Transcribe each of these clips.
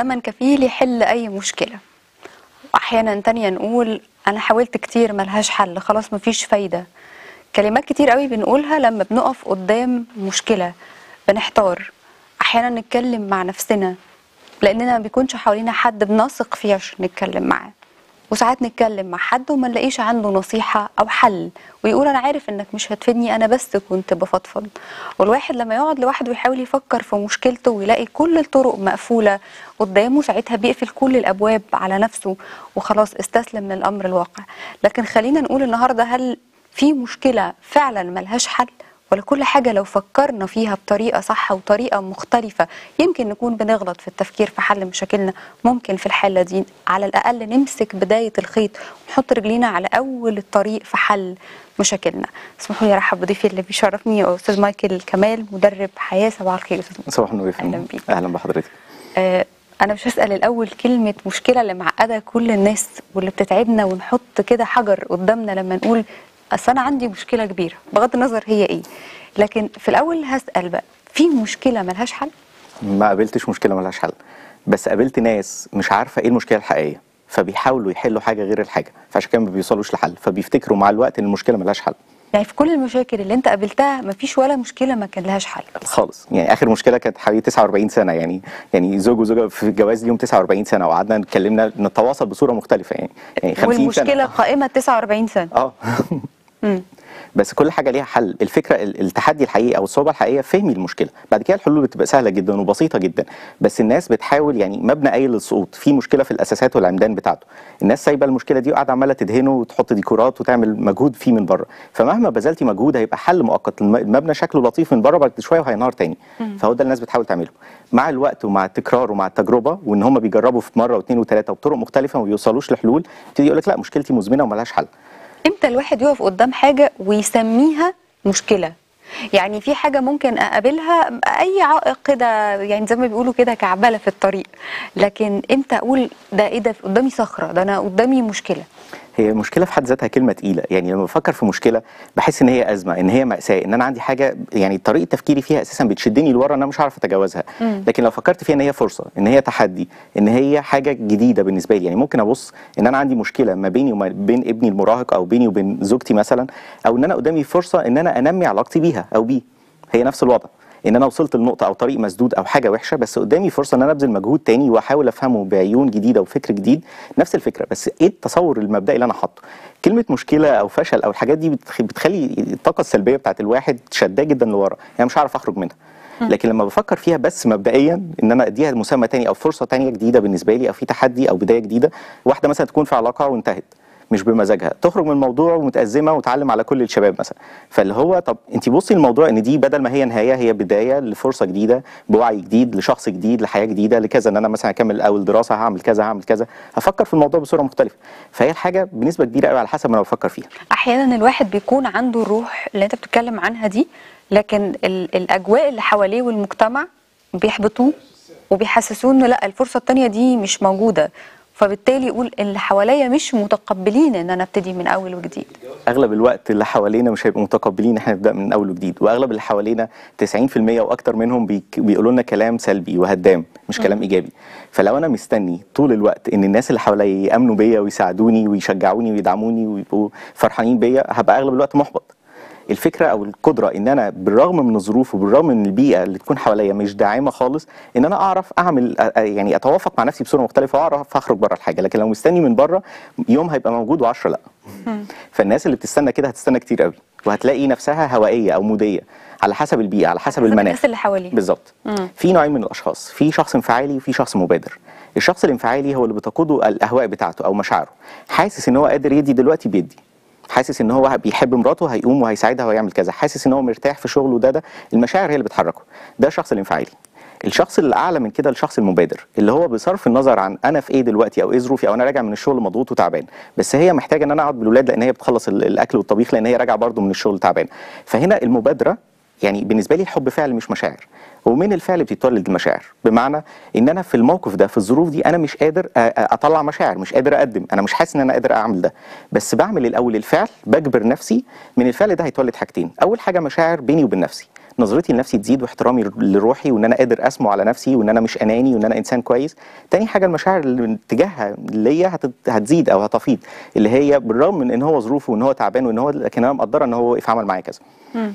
زمن كفيل يحل أي مشكلة وأحيانا تانية نقول أنا حاولت كتير ملهاش حل خلاص مفيش فايدة كلمات كتير قوي بنقولها لما بنقف قدام مشكلة بنحتار أحيانا نتكلم مع نفسنا لأننا ما بيكونش حوالينا حد بنثق فيه عشان نتكلم معاه وساعات نتكلم مع حد وما نلاقيش عنده نصيحة أو حل ويقول أنا عارف إنك مش هتفيدني أنا بس كنت بفضفض والواحد لما يقعد لوحده ويحاول يفكر في مشكلته ويلاقي كل الطرق مقفولة قدامه ساعتها بيقفل كل الأبواب على نفسه وخلاص استسلم للأمر الواقع لكن خلينا نقول النهاردة هل في مشكلة فعلا ملهاش حل ولا كل حاجة لو فكرنا فيها بطريقة صح وطريقة مختلفة يمكن نكون بنغلط في التفكير في حل مشاكلنا ممكن في الحالة دي على الأقل نمسك بداية الخيط ونحط رجلينا على أول الطريق في حل مشاكلنا اسمحوا لي ارحب بضيفي اللي بيشرفني استاذ مايكل كمال مدرب حياه صباح الخير استاذ صباح النور يا أهلاً فندم بيك. اهلا بحضرتك آه انا مش هسال الاول كلمه مشكله اللي معقده كل الناس واللي بتتعبنا ونحط كده حجر قدامنا لما نقول اصل انا عندي مشكله كبيره بغض النظر هي ايه لكن في الاول هسال بقى في مشكله ملهاش حل ما قابلتش مشكله ملهاش حل بس قابلت ناس مش عارفه ايه المشكله الحقيقيه فبيحاولوا يحلوا حاجه غير الحاجه فعشان كده ما بيوصلوش لحل فبيفتكروا مع الوقت ان المشكله ملهاش حل يعني في كل المشاكل اللي انت قابلتها مفيش ولا مشكله ما كان لهاش حل خالص يعني اخر مشكله كانت حوالي 49 سنه يعني يعني زوج وزوجه في الجواز ليهم 49 سنه وقعدنا اتكلمنا نتواصل بصوره مختلفه يعني يعني 50 والمشكله سنه قائمه 49 سنه اه مم. بس كل حاجه ليها حل الفكره ال- التحدي الحقيقي او الصعوبه الحقيقيه فهم المشكله بعد كده الحلول بتبقى سهله جدا وبسيطه جدا بس الناس بتحاول يعني مبنى قايل للسقوط في مشكله في الاساسات والعمدان بتاعته الناس سايبه المشكله دي وقاعده عماله تدهنه وتحط ديكورات وتعمل مجهود فيه من بره فمهما بذلتي مجهود هيبقى حل مؤقت الم- المبنى شكله لطيف من بره بعد شويه وهينهار تاني فهو ده الناس بتحاول تعمله مع الوقت ومع التكرار ومع التجربه وان هم بيجربوا في مره واثنين وثلاثه بطرق مختلفه وما بيوصلوش لحلول يبتدي يقول لك لا مشكلتي مزمنه وملهاش حل امتى الواحد يقف قدام حاجه ويسميها مشكله يعني في حاجه ممكن اقابلها اي عائق كده يعني زي ما بيقولوا كده كعبله في الطريق لكن امتى اقول ده ايه ده قدامي صخره ده انا قدامي مشكله هي مشكله في حد ذاتها كلمه تقيله يعني لما بفكر في مشكله بحس ان هي ازمه ان هي ماساه ان انا عندي حاجه يعني طريقه تفكيري فيها اساسا بتشدني لورا ان انا مش عارف اتجاوزها لكن لو فكرت فيها ان هي فرصه ان هي تحدي ان هي حاجه جديده بالنسبه لي يعني ممكن ابص ان انا عندي مشكله ما بيني وما بين ابني المراهق او بيني وبين زوجتي مثلا او ان انا قدامي فرصه ان انا انمي علاقتي بيها او بيه هي نفس الوضع ان انا وصلت لنقطه او طريق مسدود او حاجه وحشه بس قدامي فرصه ان انا ابذل مجهود تاني واحاول افهمه بعيون جديده وفكر جديد نفس الفكره بس ايه التصور المبدئي اللي انا حاطه كلمه مشكله او فشل او الحاجات دي بتخ- بتخلي الطاقه السلبيه بتاعت الواحد شداه جدا لورا يعني مش عارف اخرج منها لكن لما بفكر فيها بس مبدئيا ان انا اديها مسمى تاني او فرصه تانية جديده بالنسبه لي او في تحدي او بدايه جديده واحده مثلا تكون في علاقه وانتهت مش بمزاجها تخرج من الموضوع ومتأزمة وتعلم على كل الشباب مثلا فاللي هو طب انت بصي الموضوع ان دي بدل ما هي نهاية هي بداية لفرصة جديدة بوعي جديد لشخص جديد لحياة جديدة لكذا ان انا مثلا هكمل اول دراسة هعمل كذا هعمل كذا هفكر في الموضوع بصورة مختلفة فهي الحاجة بنسبة كبيرة قوي على حسب ما انا بفكر فيها احيانا الواحد بيكون عنده الروح اللي انت بتتكلم عنها دي لكن ال- الاجواء اللي حواليه والمجتمع بيحبطوه وبيحسسوه انه لا الفرصه التانية دي مش موجوده فبالتالي يقول اللي حواليا مش متقبلين ان انا ابتدي من اول وجديد اغلب الوقت اللي حوالينا مش هيبقوا متقبلين ان احنا نبدا من اول وجديد واغلب اللي حوالينا 90% واكتر منهم بيك- بيقولوا لنا كلام سلبي وهدام مش كلام ايجابي فلو انا مستني طول الوقت ان الناس اللي حواليا يامنوا بيا ويساعدوني ويشجعوني ويدعموني ويبقوا فرحانين بيا هبقى اغلب الوقت محبط الفكره او القدره ان انا بالرغم من الظروف وبالرغم من البيئه اللي تكون حواليا مش داعمه خالص ان انا اعرف اعمل أ- يعني اتوافق مع نفسي بصوره مختلفه واعرف اخرج بره الحاجه لكن لو مستني من بره يوم هيبقى موجود و10 لا فالناس اللي بتستنى كده هتستنى كتير قوي وهتلاقي نفسها هوائيه او موديه على حسب البيئه على حسب حسب المناخ الناس اللي حواليه. بالظبط في نوعين من الاشخاص في شخص انفعالي وفي شخص مبادر الشخص الانفعالي هو اللي بتقوده الاهواء بتاعته او مشاعره حاسس ان هو قادر يدي دلوقتي بيدي حاسس ان هو بيحب مراته هيقوم وهيساعدها وهيعمل كذا حاسس ان هو مرتاح في شغله ده ده المشاعر هي اللي بتحركه ده الشخص الانفعالي الشخص اللي اعلى من كده الشخص المبادر اللي هو بصرف النظر عن انا في ايه دلوقتي او ايه ظروفي او انا راجع من الشغل مضغوط وتعبان بس هي محتاجه ان انا اقعد بالولاد لان هي بتخلص ال- الاكل والطبيخ لان هي راجعه برضه من الشغل تعبان فهنا المبادره يعني بالنسبه لي الحب فعل مش مشاعر ومن الفعل بتتولد المشاعر بمعنى ان انا في الموقف ده في الظروف دي انا مش قادر أ- أ- اطلع مشاعر مش قادر اقدم انا مش حاسس ان انا قادر اعمل ده بس بعمل الاول الفعل بجبر نفسي من الفعل ده هيتولد حاجتين اول حاجه مشاعر بيني وبين نفسي نظرتي لنفسي تزيد واحترامي لروحي وان انا قادر اسمو على نفسي وان انا مش اناني وان انا انسان كويس تاني حاجه المشاعر اللي تجاهها ليا هت- هتزيد او هتفيض اللي هي بالرغم من ان هو ظروفه وان هو تعبان وان هو لكن انا مقدره ان هو وقف عمل معايا كذا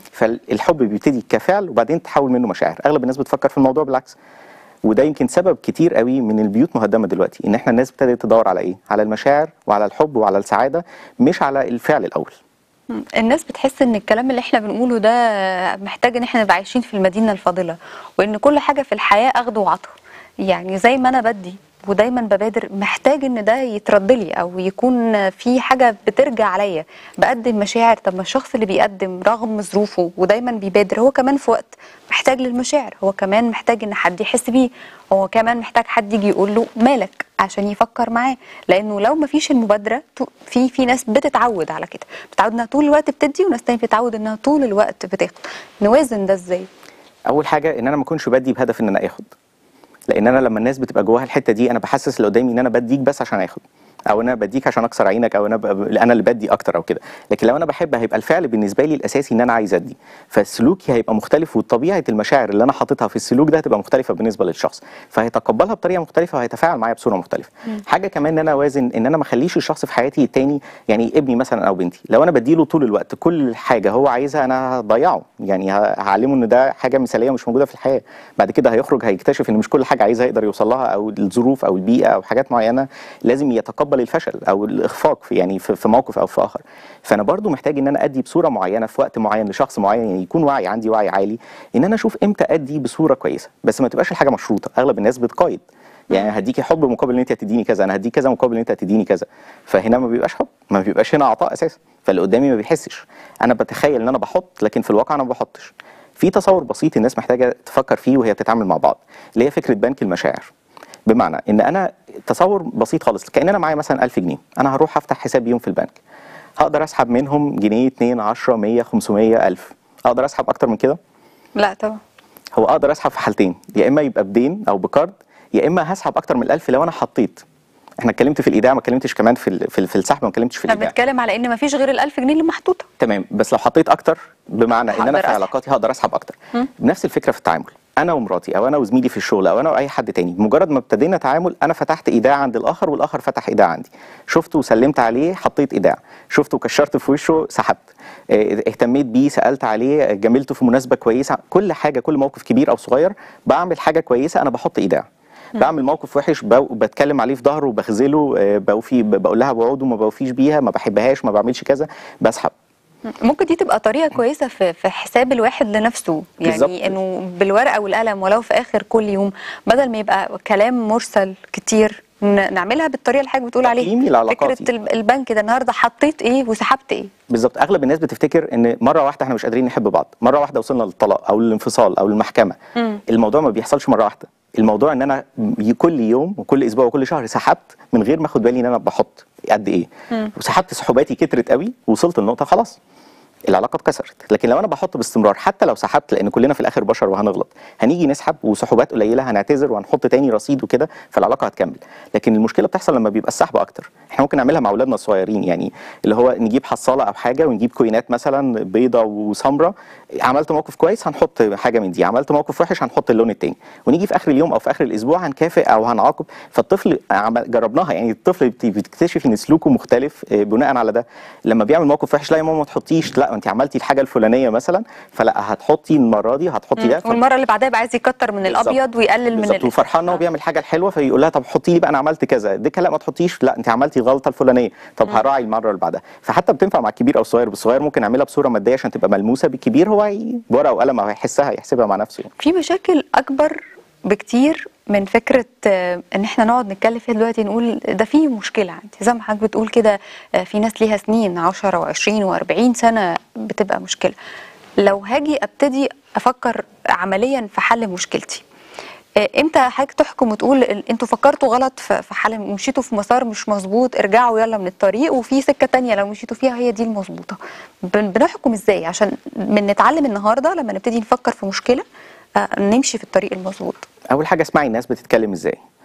فالحب بيبتدي كفعل وبعدين تحول منه مشاعر اغلب الناس بتفكر في الموضوع بالعكس وده يمكن سبب كتير قوي من البيوت مهدمه دلوقتي ان احنا الناس ابتدت تدور على ايه على المشاعر وعلى الحب وعلى السعاده مش على الفعل الاول مم. الناس بتحس ان الكلام اللي احنا بنقوله ده محتاج ان احنا نبقى عايشين في المدينه الفاضله وان كل حاجه في الحياه اخد وعطا يعني زي ما انا بدي ودايما ببادر محتاج ان ده يترد لي او يكون في حاجه بترجع عليا بقدم مشاعر طب ما الشخص اللي بيقدم رغم ظروفه ودايما بيبادر هو كمان في وقت محتاج للمشاعر هو كمان محتاج ان حد يحس بيه هو كمان محتاج حد يجي يقول له مالك عشان يفكر معاه لانه لو ما فيش المبادره تو- في في ناس بتتعود على كده بتتعود انها طول الوقت بتدي وناس تانية بتتعود انها طول الوقت بتاخد نوازن ده ازاي اول حاجه ان انا ما اكونش بدي بهدف ان انا اخد لان انا لما الناس بتبقى جواها الحته دي انا بحسس اللي قدامي ان انا بديك بس عشان اخد او انا بديك عشان اكسر عينك او انا ب... انا اللي بدي اكتر او كده لكن لو انا بحب هيبقى الفعل بالنسبه لي الاساسي ان انا عايز ادي فسلوكي هيبقى مختلف وطبيعه المشاعر اللي انا حاططها في السلوك ده هتبقى مختلفه بالنسبه للشخص فهيتقبلها بطريقه مختلفه وهيتفاعل معايا بصوره مختلفه حاجه كمان ان انا اوازن ان انا ما اخليش الشخص في حياتي التاني يعني ابني مثلا او بنتي لو انا بديله طول الوقت كل حاجه هو عايزها انا هضيعه يعني ه- هعلمه ان ده حاجه مثاليه مش موجوده في الحياه بعد كده هيخرج هيكتشف ان مش كل حاجه عايزها يقدر يوصل لها او الظروف او البيئه او حاجات معينه لازم يتقبل الفشل او الاخفاق في يعني في في موقف او في اخر فانا برضو محتاج ان انا ادي بصوره معينه في وقت معين لشخص معين يعني يكون وعي عندي وعي عالي ان انا اشوف امتى ادي بصوره كويسه بس ما تبقاش الحاجه مشروطه اغلب الناس بتقايد يعني هديكي حب مقابل ان انت هتديني كذا انا هديك كذا مقابل ان انت هتديني كذا فهنا ما بيبقاش حب ما بيبقاش هنا عطاء اساسا فاللي قدامي ما بيحسش انا بتخيل ان انا بحط لكن في الواقع انا ما بحطش في تصور بسيط الناس محتاجه تفكر فيه وهي بتتعامل مع بعض اللي هي فكره بنك المشاعر بمعنى ان انا تصور بسيط خالص كان انا معايا مثلا 1000 جنيه انا هروح افتح حساب يوم في البنك هقدر اسحب منهم جنيه 2 10 100 500 1000 اقدر اسحب اكتر من كده لا طبعا هو اقدر اسحب في حالتين يا اما يبقى بدين او بكارد يا اما هسحب اكتر من الألف لو انا حطيت احنا اتكلمت في الايداع ما اتكلمتش كمان في ال- في ال- في السحب ما اتكلمتش في احنا الايداع بنتكلم على ان ما فيش غير ال1000 جنيه اللي محطوطه تمام بس لو حطيت اكتر بمعنى ان انا هقدر في أسحب. علاقاتي هقدر اسحب اكتر بنفس الفكره في التعامل انا ومراتي او انا وزميلي في الشغل او انا واي حد تاني مجرد ما ابتدينا تعامل انا فتحت ايداع عند الاخر والاخر فتح ايداع عندي شفته وسلمت عليه حطيت ايداع شفته وكشرت في وشه سحبت اه، اهتميت بيه سالت عليه جملته في مناسبه كويسه كل حاجه كل موقف كبير او صغير بعمل حاجه كويسه انا بحط ايداع بعمل موقف وحش بو- بتكلم عليه في ظهره وبخذله اه، بوفي بقول لها بوعود وما بوفيش بيها ما بحبهاش ما بعملش كذا بسحب ممكن دي تبقى طريقه كويسه في في حساب الواحد لنفسه بالظبط. يعني انه بالورقه والقلم ولو في اخر كل يوم بدل ما يبقى كلام مرسل كتير ن- نعملها بالطريقه اللي حضرتك بتقول تقييمي عليها لعلاقاتي. فكره الب- البنك ده النهارده حطيت ايه وسحبت ايه بالظبط اغلب الناس بتفتكر ان مره واحده احنا مش قادرين نحب بعض مره واحده وصلنا للطلاق او الانفصال او المحكمه الموضوع ما بيحصلش مره واحده الموضوع ان انا ي- كل يوم وكل اسبوع وكل شهر سحبت من غير ما اخد بالي ان انا بحط قد ايه وسحبت سحوباتي كترت قوي وصلت لنقطه خلاص العلاقه اتكسرت لكن لو انا بحط باستمرار حتى لو سحبت لان كلنا في الاخر بشر وهنغلط هنيجي نسحب وسحوبات قليله هنعتذر وهنحط تاني رصيد وكده فالعلاقه هتكمل لكن المشكله بتحصل لما بيبقى السحب اكتر احنا ممكن نعملها مع اولادنا الصغيرين يعني اللي هو نجيب حصاله او حاجه ونجيب كوينات مثلا بيضه وسمراء عملت موقف كويس هنحط حاجه من دي عملت موقف وحش هنحط اللون التاني ونيجي في اخر اليوم او في اخر الاسبوع هنكافئ او هنعاقب فالطفل عمل- جربناها يعني الطفل بت- بتكتشف ان سلوكه مختلف آه، بناء على ده لما بيعمل موقف وحش لا يا ماما ما تحطيش لا انت عملتي الحاجه الفلانيه مثلا فلا هتحطي المره دي هتحطي ده والمره اللي بعدها يبقى عايز يكتر من بالظبط. الابيض ويقلل من بالظبط ال- وفرحان ان هو آه. بيعمل حاجه الحلوه فيقول لها طب حطي لي بقى انا عملت كذا دي لا ما تحطيش لا انت عملتي الغلطه الفلانيه طب هراعي المره اللي بعدها فحتى بتنفع مع الكبير او الصغير بالصغير ممكن اعملها بصوره ماديه عشان تبقى ملموسه بالكبير هو هي- بورقه وقلم او هيحسها يحسبها مع نفسه يعني. في مشاكل اكبر بكتير من فكره آه، ان احنا نقعد نتكلم فيها دلوقتي نقول ده في مشكله عندي زي ما حضرتك بتقول كده آه، في ناس ليها سنين 10 و20 و40 سنه بتبقى مشكله لو هاجي ابتدي افكر عمليا في حل مشكلتي آه، امتى حضرتك تحكم وتقول ال- انتوا فكرتوا غلط في في حل مشيتوا في مسار مش مظبوط ارجعوا يلا من الطريق وفي سكه تانية لو مشيتوا فيها هي دي المظبوطه بن- بنحكم ازاي عشان من نتعلم النهارده لما نبتدي نفكر في مشكله آه، نمشي في الطريق المظبوط اول حاجه اسمعي الناس بتتكلم ازاي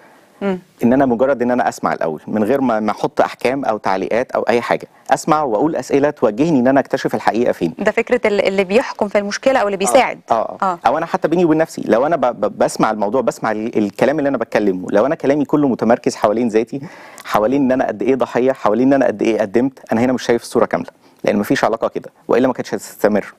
ان انا مجرد ان انا اسمع الاول من غير ما ما احط احكام او تعليقات او اي حاجه اسمع واقول اسئله توجهني ان انا اكتشف الحقيقه فين ده فكره اللي اللي بيحكم في المشكله او اللي بيساعد اه, آه. آه. او انا حتى بيني وبين نفسي لو انا ب... ب... بسمع الموضوع بسمع ال... الكلام اللي انا بتكلمه لو انا كلامي كله متمركز حوالين ذاتي حوالين ان انا قد ايه ضحيه حوالين ان انا قد ايه قدمت انا هنا مش شايف الصوره كامله لان مفيش علاقه كده والا ما كانتش هتستمر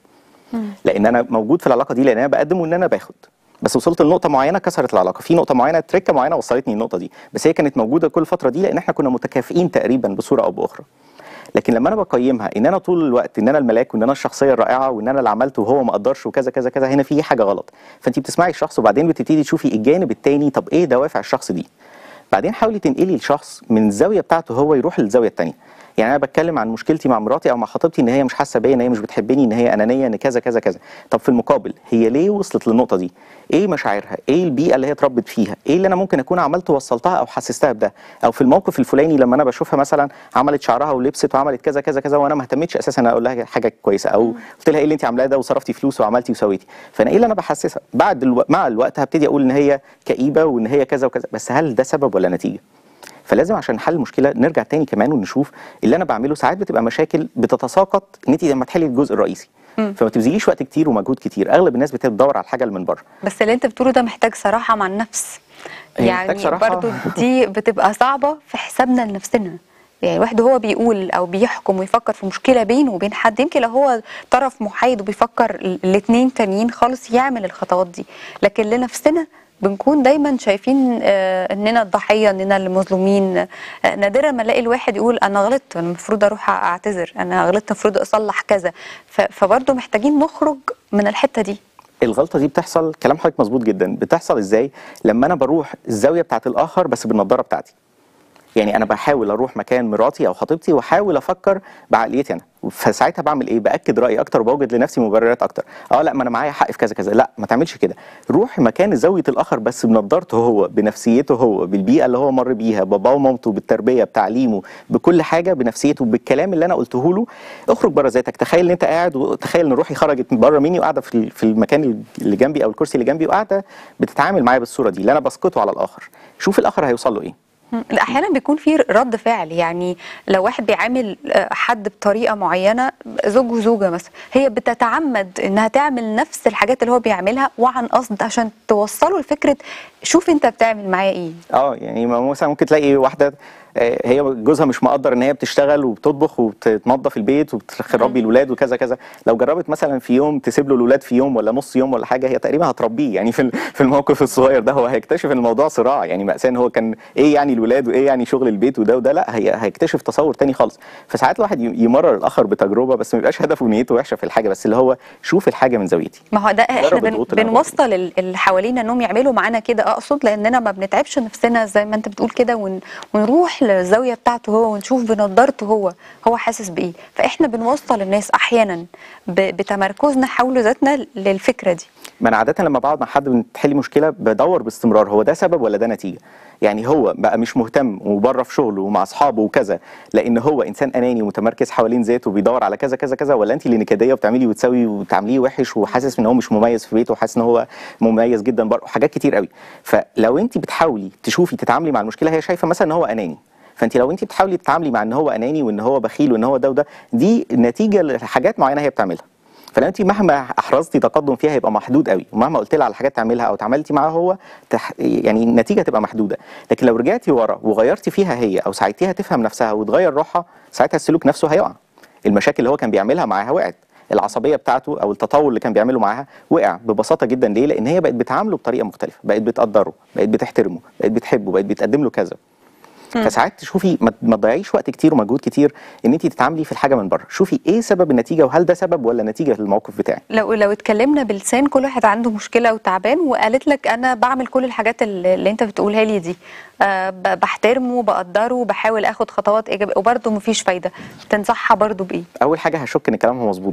لان انا موجود في العلاقه دي لان انا بقدم وان انا باخد بس وصلت لنقطه معينه كسرت العلاقه في نقطه معينه تركه معينه وصلتني النقطه دي بس هي كانت موجوده كل الفتره دي لان احنا كنا متكافئين تقريبا بصوره او باخرى لكن لما انا بقيمها ان انا طول الوقت ان انا الملاك وان انا الشخصيه الرائعه وان انا اللي عملته وهو ما قدرش وكذا كذا كذا هنا في حاجه غلط فانت بتسمعي الشخص وبعدين بتبتدي تشوفي الجانب التاني طب ايه دوافع الشخص دي بعدين حاولي تنقلي الشخص من الزاويه بتاعته هو يروح للزاويه التانيه يعني انا بتكلم عن مشكلتي مع مراتي او مع خطيبتي ان هي مش حاسه بيا ان هي مش بتحبني ان هي انانيه ان كذا كذا كذا طب في المقابل هي ليه وصلت للنقطه دي ايه مشاعرها ايه البيئه اللي هي اتربت فيها ايه اللي انا ممكن اكون عملته وصلتها او حسستها بده او في الموقف الفلاني لما انا بشوفها مثلا عملت شعرها ولبست وعملت كذا كذا كذا وانا ما اهتمتش اساسا اقول لها حاجه كويسه او قلت لها ايه اللي انت عاملاه ده وصرفتي فلوس وعملتي وسويتي فانا ايه اللي انا بحسسها بعد الو... مع الوقت هبتدي اقول ان هي كئيبه وان هي كذا وكذا بس هل ده سبب ولا نتيجه فلازم عشان نحل المشكله نرجع تاني كمان ونشوف اللي انا بعمله ساعات بتبقى مشاكل بتتساقط ان انت لما تحلي الجزء الرئيسي فما تبذليش وقت كتير ومجهود كتير اغلب الناس بتدور على الحاجه اللي من بره بس اللي انت بتقوله ده محتاج صراحه مع النفس هي محتاج يعني صراحة. برضو دي بتبقى صعبه في حسابنا لنفسنا يعني واحد هو بيقول او بيحكم ويفكر في مشكله بينه وبين حد يمكن لو هو طرف محايد وبيفكر الاثنين تانيين خالص يعمل الخطوات دي لكن لنفسنا بنكون دايما شايفين آه اننا الضحيه اننا المظلومين آه نادرا ما الاقي الواحد يقول انا غلطت انا المفروض اروح اعتذر انا غلطت المفروض اصلح كذا ف- فبرضه محتاجين نخرج من الحته دي الغلطه دي بتحصل كلام حضرتك مظبوط جدا بتحصل ازاي لما انا بروح الزاويه بتاعت الاخر بس بالنضاره بتاعتي يعني انا بحاول اروح مكان مراتي او خطيبتي واحاول افكر بعقليتي انا فساعتها بعمل ايه باكد رايي اكتر وبوجد لنفسي مبررات اكتر اه لا ما انا معايا حق في كذا كذا لا ما تعملش كده روح مكان زاويه الاخر بس بنضارته هو بنفسيته هو بالبيئه اللي هو مر بيها باباه ومامته بالتربيه بتعليمه بكل حاجه بنفسيته بالكلام اللي انا قلته له اخرج بره ذاتك تخيل ان انت قاعد وتخيل ان روحي خرجت بره مني وقاعده في ال- في المكان اللي جنبي او الكرسي اللي جنبي وقاعده بتتعامل معايا بالصوره دي اللي انا بسقطه على الاخر شوف الاخر هيوصل له ايه مم. لا، احيانا بيكون في رد فعل يعني لو واحد بيعامل آه، حد بطريقه معينه زوج وزوجه مثلا هي بتتعمد انها تعمل نفس الحاجات اللي هو بيعملها وعن قصد عشان توصله لفكره شوف انت بتعمل معايا ايه اه يعني ما- مثلا ممكن تلاقي واحده آه، هي جوزها مش مقدر ان هي بتشتغل وبتطبخ وبتنظف البيت وبتربي الاولاد وكذا كذا لو جربت مثلا في يوم تسيب له الاولاد في يوم ولا نص يوم ولا حاجه هي تقريبا هتربيه يعني في ال- في الموقف الصغير ده هو هيكتشف ان الموضوع صراع يعني مأساة ان هو كان ايه يعني الولاد وايه يعني شغل البيت وده وده لا هي هيكتشف تصور تاني خالص فساعات الواحد ي- يمرر الاخر بتجربه بس ما يبقاش هدفه ونيته وحشه في الحاجه بس اللي هو شوف الحاجه من زاويتي ما هو ده احنا جرب بن الضغوط اللي أنا بنوصل ال- اللي حوالينا انهم يعملوا معانا كده اقصد لاننا ما بنتعبش نفسنا زي ما انت بتقول كده ون ونروح للزاويه بتاعته هو ونشوف بنضارته هو هو حاسس بايه فاحنا بنوصل الناس احيانا ب- بتمركزنا حول ذاتنا للفكره دي ما انا عاده لما بقعد مع حد بنحل مشكله بدور باستمرار هو ده سبب ولا ده نتيجه يعني هو بقى مش مهتم وبره في شغله ومع اصحابه وكذا لان هو انسان اناني ومتمركز حوالين ذاته وبيدور على كذا كذا كذا ولا انت اللي نكديه وبتعملي وتسوي وتعامليه وحش وحاسس ان هو مش مميز في بيته وحاسس ان هو مميز جدا بره حاجات كتير قوي فلو انت بتحاولي تشوفي تتعاملي مع المشكله هي شايفه مثلا ان هو اناني فانت لو انت بتحاولي تتعاملي مع ان هو اناني وان هو بخيل وان هو ده وده دي نتيجه لحاجات معينه هي بتعملها فلو انت مهما احرزتي تقدم فيها هيبقى محدود قوي ومهما قلت لها على حاجات تعملها او اتعاملتي معاها هو تح... يعني النتيجه تبقى محدوده لكن لو رجعتي ورا وغيرتي فيها هي او ساعدتيها تفهم نفسها وتغير روحها ساعتها السلوك نفسه هيقع المشاكل اللي هو كان بيعملها معاها وقعت العصبيه بتاعته او التطور اللي كان بيعمله معاها وقع ببساطه جدا ليه لان هي بقت بتعامله بطريقه مختلفه بقت بتقدره بقت بتحترمه بقت بتحبه بقت بتقدم له كذا فساعات تشوفي ما ما تضيعيش وقت كتير ومجهود كتير ان انت تتعاملي في الحاجه من بره شوفي ايه سبب النتيجه وهل ده سبب ولا نتيجه للموقف بتاعي لو لو اتكلمنا بلسان كل واحد عنده مشكله وتعبان وقالت لك انا بعمل كل الحاجات اللي اللي انت بتقولها لي دي أه ب- بحترمه بقدره بحاول اخد خطوات ايجابيه وبرده مفيش فايده تنصحها برده بايه اول حاجه هشك ان كلامها مظبوط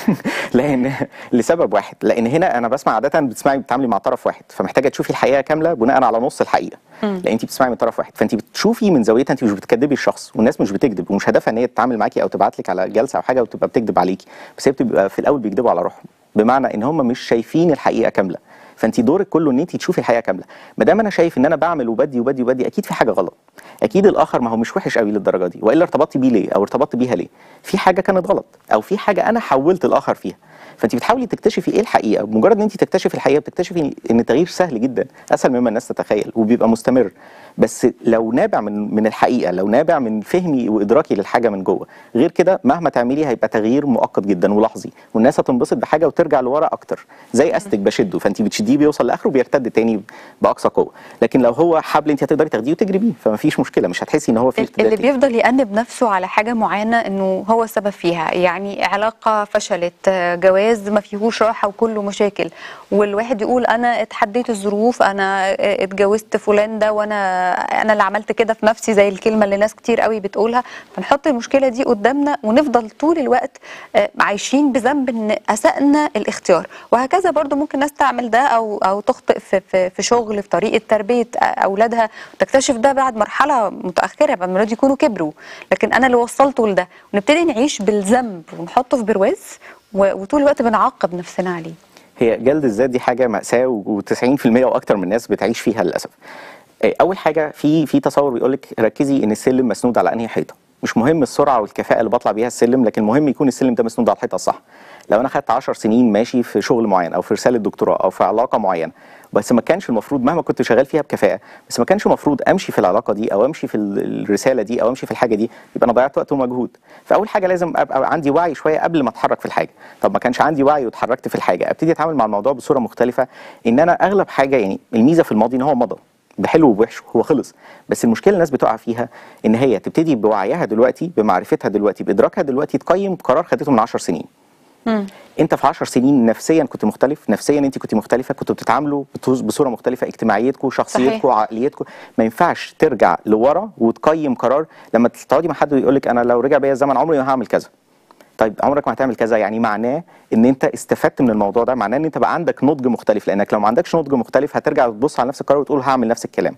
لان لسبب واحد لان هنا انا بسمع عاده بتسمعي بتتعاملي مع طرف واحد فمحتاجه تشوفي الحقيقه كامله بناء على نص الحقيقه لان انت بتسمعي من طرف واحد فانت بتشوفي من زاويتها انت مش بتكذبي الشخص والناس مش بتكذب ومش هدفها ان هي تتعامل معاكي او تبعت لك على جلسه او حاجه وتبقى بتكذب عليكي بس هي بتبقى في الاول بيكذبوا على روحهم بمعنى ان هم مش شايفين الحقيقه كامله فانت دورك كله ان انت تشوفي الحقيقه كامله ما دام انا شايف ان انا بعمل وبدي وبدي وبدي اكيد في حاجه غلط اكيد الاخر ما هو مش وحش قوي للدرجه دي والا ارتبطت بيه ليه او ارتبطت بيها ليه في حاجه كانت غلط او في حاجه انا حولت الاخر فيها فانت بتحاولي تكتشفي ايه الحقيقه بمجرد ان انت تكتشفي الحقيقه بتكتشفي ان التغيير سهل جدا اسهل مما الناس تتخيل وبيبقى مستمر بس لو نابع من من الحقيقه لو نابع من فهمي وادراكي للحاجه من جوه غير كده مهما تعملي هيبقى تغيير مؤقت جدا ولحظي والناس هتنبسط بحاجه وترجع لورا اكتر زي استك بشده فانت بتشديه بيوصل لاخره وبيرتد تاني باقصى قوه لكن لو هو حبل انت هتقدري تاخديه وتجري بيه فما فيش مشكله مش هتحسي ان هو في اللي ارتداد تاني. بيفضل يأنب نفسه على حاجة معينة انه هو السبب فيها يعني علاقة فشلت آه، جواز ما فيهوش راحة وكله مشاكل والواحد يقول انا اتحديت الظروف انا آه، اتجوزت فلان ده وانا انا اللي عملت كده في نفسي زي الكلمة اللي ناس كتير قوي بتقولها فنحط المشكلة دي قدامنا ونفضل طول الوقت آه، عايشين بذنب ان اسأنا الاختيار وهكذا برضو ممكن ناس تعمل ده او او تخطئ في في, في شغل في طريقة تربية آه، اولادها وتكتشف ده بعد مرحلة متأخرة بعد ما الولاد يكونوا كبروا لكن انا اللي وصلته لده ونبتدي نعيش بالذنب ونحطه في برواز و- وطول الوقت بنعاقب نفسنا عليه هي جلد الذات دي حاجه ماساه و90% واكتر من الناس بتعيش فيها للاسف إيه، اول حاجه في في تصور بيقول لك ركزي ان السلم مسنود على انهي حيطه مش مهم السرعه والكفاءه اللي بطلع بيها السلم لكن مهم يكون السلم ده مسنود على الحيطه الصح لو انا خدت 10 سنين ماشي في شغل معين او في رساله دكتوراه او في علاقه معينه بس ما كانش المفروض مهما كنت شغال فيها بكفاءه بس ما كانش المفروض امشي في العلاقه دي او امشي في ال- الرساله دي او امشي في الحاجه دي يبقى انا ضيعت وقت ومجهود فاول حاجه لازم ابقى عندي وعي شويه قبل ما اتحرك في الحاجه طب ما كانش عندي وعي واتحركت في الحاجه ابتدي اتعامل مع الموضوع بصوره مختلفه ان انا اغلب حاجه يعني الميزه في الماضي ان هو مضى بحلو وبوحش هو خلص بس المشكله الناس بتقع فيها ان هي تبتدي بوعيها دلوقتي بمعرفتها دلوقتي بادراكها دلوقتي تقيم قرار خدته من 10 سنين انت في 10 سنين نفسيا كنت مختلف نفسيا انت كنت مختلفه كنتوا بتتعاملوا بتوز- بصوره مختلفه اجتماعيتكم شخصيتكم صحيح. عقليتكم ما ينفعش ترجع لورا وتقيم قرار لما تقعدي مع حد ويقول لك انا لو رجع بيا الزمن عمري ما هعمل كذا طيب عمرك ما هتعمل كذا يعني معناه ان انت استفدت من الموضوع ده معناه ان انت بقى عندك نضج مختلف لانك لو ما عندكش نضج مختلف هترجع وتبص على نفس القرار وتقول هعمل نفس الكلام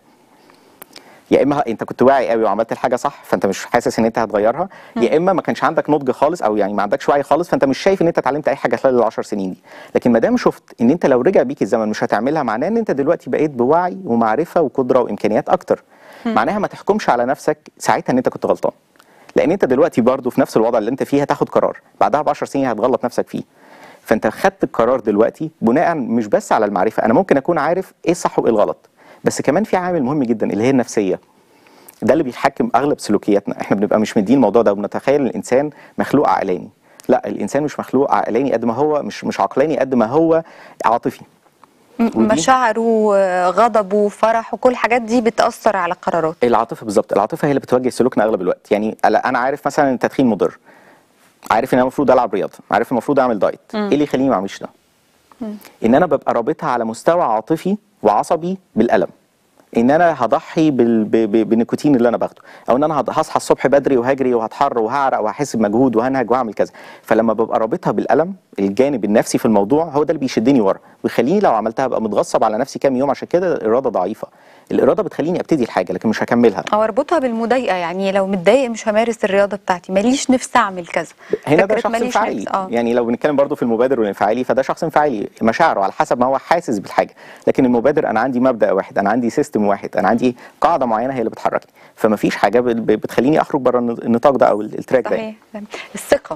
يا اما ه- انت كنت واعي قوي وعملت الحاجه صح فانت مش حاسس ان انت هتغيرها يا اما ما كانش عندك نضج خالص او يعني ما عندكش وعي خالص فانت مش شايف ان انت اتعلمت اي حاجه خلال العشر سنين دي لكن ما دام شفت ان انت لو رجع بيك الزمن مش هتعملها معناه ان انت دلوقتي بقيت بوعي ومعرفه وقدره وامكانيات اكتر معناها ما تحكمش على نفسك ساعتها ان انت كنت غلطان لان انت دلوقتي برضو في نفس الوضع اللي انت فيه هتاخد قرار بعدها ب 10 سنين هتغلط نفسك فيه فانت خدت القرار دلوقتي بناء مش بس على المعرفه انا ممكن اكون عارف ايه الصح وايه الغلط بس كمان في عامل مهم جدا اللي هي النفسيه ده اللي بيحكم اغلب سلوكياتنا احنا بنبقى مش مدين الموضوع ده وبنتخيل الانسان مخلوق عقلاني لا الانسان مش مخلوق عقلاني قد ما هو مش مش عقلاني قد ما هو عاطفي م- ودي- مشاعره آه، غضبه فرحه كل الحاجات دي بتأثر على القرارات العاطفه بالظبط العاطفه هي اللي بتوجه سلوكنا اغلب الوقت يعني ألا- انا عارف مثلا ان التدخين مضر عارف ان انا المفروض العب رياضه عارف المفروض اعمل دايت ايه اللي يخليني ما اعملش ده ان انا ببقى رابطها على مستوى عاطفي وعصبي بالالم ان انا هضحي بال... ب... ب... بالنيكوتين اللي انا باخده او ان انا هض- هصحى الصبح بدري وهجري وهتحر وهعرق وهحس بمجهود وهنهج وهعمل كذا فلما ببقى رابطها بالالم الجانب النفسي في الموضوع هو ده اللي بيشدني ورا ويخليني لو عملتها ابقى متغصب على نفسي كام يوم عشان كده الاراده ضعيفه الاراده بتخليني ابتدي الحاجه لكن مش هكملها او اربطها بالمضايقه يعني لو متضايق مش همارس الرياضه بتاعتي ماليش نفس اعمل كذا هنا ده فكرة شخص ماليش انفعالي نفس، اه يعني لو بنتكلم برضو في المبادر والانفعالي فده شخص انفعالي مشاعره على حسب ما هو حاسس بالحاجه لكن المبادر انا عندي مبدا واحد انا عندي سيستم واحد انا عندي قاعده معينه هي اللي بتحركني فما فيش حاجه ب- ب- بتخليني اخرج بره النطاق ده او التراك ده يعني. صحيح الثقه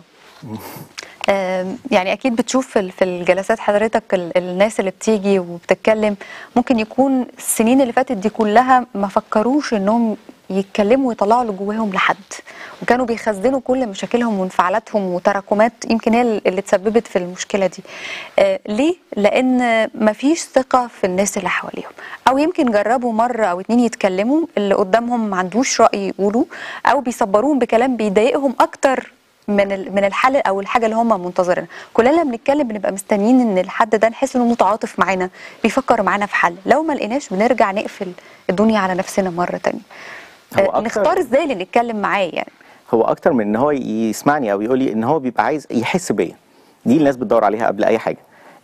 آم، يعني اكيد بتشوف في ال- في الجلسات حضرتك ال- الناس اللي بتيجي وبتتكلم ممكن يكون السنين اللي فاتت دي كلها ما فكروش انهم يتكلموا ويطلعوا اللي جواهم لحد وكانوا بيخزنوا كل مشاكلهم وانفعالاتهم وتراكمات يمكن هي اللي تسببت في المشكله دي آه ليه لان ما فيش ثقه في الناس اللي حواليهم او يمكن جربوا مره او اتنين يتكلموا اللي قدامهم ما عندوش راي يقولوا او بيصبروهم بكلام بيضايقهم اكتر من ال- من الحل او الحاجه اللي هم منتظرينها كلنا لما بنتكلم بنبقى مستنيين ان الحد ده نحس انه متعاطف معانا بيفكر معانا في حل لو ما لقيناش بنرجع نقفل الدنيا على نفسنا مره تانية هو آه، أكتر- نختار ازاي اللي نتكلم معاه يعني هو اكتر من ان هو يسمعني او يقول لي ان هو بيبقى عايز يحس بيا دي الناس بتدور عليها قبل اي حاجه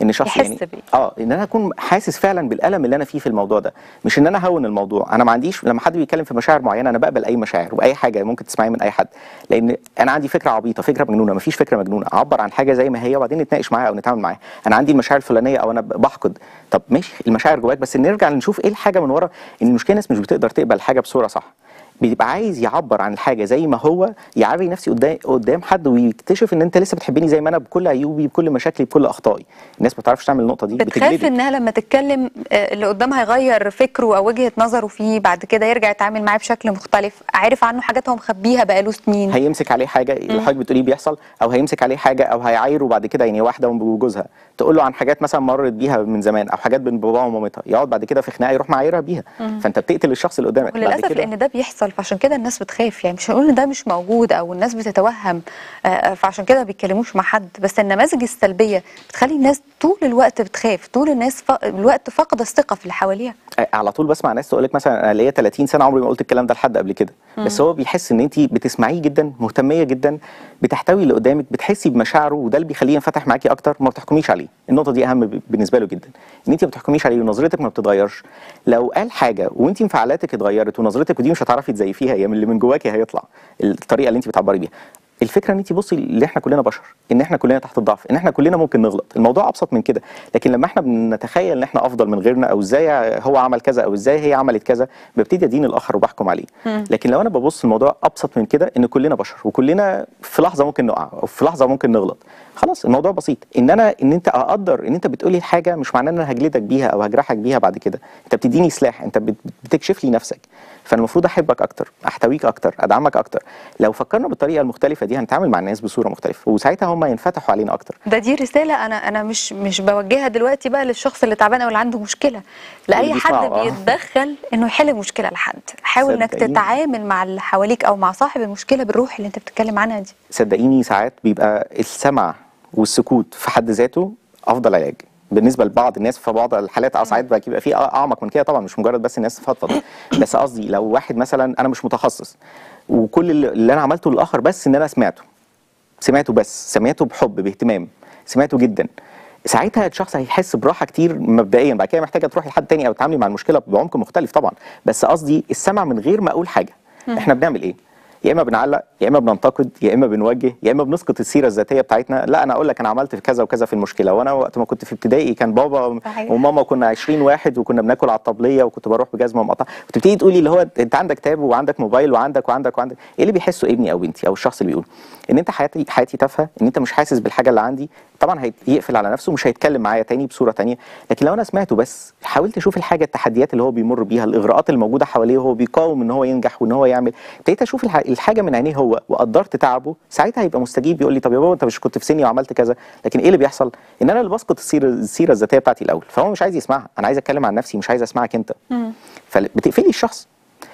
ان شخص يحس يعني بيه. اه ان انا اكون حاسس فعلا بالالم اللي انا فيه في الموضوع ده مش ان انا هون الموضوع انا ما عنديش لما حد بيتكلم في مشاعر معينه انا بقبل اي مشاعر واي حاجه ممكن تسمعيها من اي حد لان انا عندي فكره عبيطه فكره مجنونه مفيش فكره مجنونه اعبر عن حاجه زي ما هي وبعدين نتناقش معاها او نتعامل معاها انا عندي المشاعر الفلانيه او انا بحقد طب ماشي المشاعر جواك بس نرجع نشوف ايه الحاجه من ورا ان المشكله الناس مش بتقدر تقبل حاجه بصوره صح بيبقى عايز يعبر عن الحاجه زي ما هو يعري نفسي قدام قدام حد ويكتشف ان انت لسه بتحبني زي ما انا بكل عيوبي بكل مشاكلي بكل اخطائي الناس ما بتعرفش تعمل النقطه دي بتخاف بتجلدك. انها لما تتكلم آه، اللي قدامها يغير فكره او وجهه نظره فيه بعد كده يرجع يتعامل معاه بشكل مختلف عارف عنه حاجات هو مخبيها بقاله سنين هيمسك عليه حاجه اللي حضرتك بتقوليه بيحصل او هيمسك عليه حاجه او هيعايره بعد كده يعني واحده وجوزها تقول له عن حاجات مثلا مرت بيها من زمان او حاجات بين باباها ومامتها يقعد بعد كده في خناقه يروح معايرها بيها فانت بتقتل الشخص اللي قدامك بعد وللاسف كده لان ده بيحصل فعشان كده الناس بتخاف يعني مش هنقول ان ده مش موجود او الناس بتتوهم آه، آه، فعشان كده ما بيتكلموش مع حد بس النماذج السلبيه بتخلي الناس طول الوقت بتخاف طول الناس ف... الوقت فاقده الثقه في اللي حواليها على طول بسمع ناس تقول لك مثلا انا ليا 30 سنه عمري ما قلت الكلام ده لحد قبل كده بس هو بيحس ان انت بتسمعيه جدا مهتميه جدا بتحتوي اللي قدامك بتحسي بمشاعره وده اللي بيخليه ينفتح معاكي اكتر ما بتحكميش عليه النقطه دي اهم ب- بالنسبه له جدا ان انت ما بتحكميش عليه ونظرتك ما بتتغيرش لو قال حاجه وانت انفعالاتك اتغيرت ونظرتك ودي مش هتعرفي تزيفيها هي من اللي من جواكي هيطلع الطريقه اللي انت بتعبري بيها الفكره ان انت بصي ان احنا كلنا بشر ان احنا كلنا تحت الضعف ان احنا كلنا ممكن نغلط الموضوع ابسط من كده لكن لما احنا بنتخيل ان احنا افضل من غيرنا او ازاي هو عمل كذا او ازاي هي عملت كذا ببتدي ادين الاخر وبحكم عليه لكن لو انا ببص الموضوع ابسط من كده ان كلنا بشر وكلنا في لحظه ممكن نقع او في لحظه ممكن نغلط خلاص الموضوع بسيط ان انا ان انت اقدر ان انت بتقولي حاجه مش معناه ان انا هجلدك بيها او هجرحك بيها بعد كده انت بتديني سلاح انت بت- بتكشف لي نفسك فانا المفروض احبك اكتر احتويك اكتر ادعمك اكتر لو فكرنا بالطريقه المختلفه دي هنتعامل مع الناس بصوره مختلفه وساعتها هم ينفتحوا علينا اكتر ده دي رساله انا انا مش مش بوجهها دلوقتي بقى للشخص اللي تعبان او اللي عنده مشكله لاي اللي حد بيسمعه، آه. بيتدخل انه يحل مشكله لحد حاول انك صدقيني. تتعامل مع اللي حواليك او مع صاحب المشكله بالروح اللي انت بتتكلم عنها دي صدقيني ساعات بيبقى السمع والسكوت في حد ذاته افضل علاج بالنسبه لبعض الناس في بعض الحالات اه ساعات بقى بيبقى في اعمق من كده طبعا مش مجرد بس الناس تفضفض بس قصدي لو واحد مثلا انا مش متخصص وكل اللي اللي انا عملته للاخر بس ان انا سمعته سمعته بس سمعته بحب باهتمام سمعته جدا ساعتها الشخص هيحس براحه كتير مبدئيا بعد كده محتاجه تروح لحد تاني او تتعاملي مع المشكله بعمق مختلف طبعا بس قصدي السمع من غير ما اقول حاجه احنا بنعمل ايه يا اما بنعلق يا اما بننتقد يا اما بنوجه يا اما بنسقط السيره الذاتيه بتاعتنا لا انا اقول لك انا عملت في كذا وكذا في المشكله وانا وقت ما كنت في ابتدائي كان بابا صحيح. وماما كنا 20 واحد وكنا بناكل على الطبليه وكنت بروح بجزمه مقطعه وتبتدي تقولي اللي هو انت عندك تاب وعندك موبايل وعندك وعندك وعندك ايه اللي بيحسه ابني او بنتي او الشخص اللي بيقول ان انت حياتي حياتي تافهه ان انت مش حاسس بالحاجه اللي عندي طبعا هيقفل على نفسه مش هيتكلم معايا تاني بصوره تانية لكن لو انا سمعته بس حاولت اشوف الحاجه التحديات اللي هو بيمر بيها الاغراءات اللي موجوده حواليه وهو بيقاوم ان هو ينجح وان هو يعمل ابتديت اشوف الح- الحاجه من عينيه هو وقدرت تعبه ساعتها هيبقى مستجيب يقول لي طب يا بابا انت مش كنت في سني وعملت كذا لكن ايه اللي بيحصل ان انا اللي بسقط السيره السيره الذاتيه بتاعتي الاول فهو مش عايز يسمعها انا عايز اتكلم عن نفسي مش عايز اسمعك انت فبتقفلي الشخص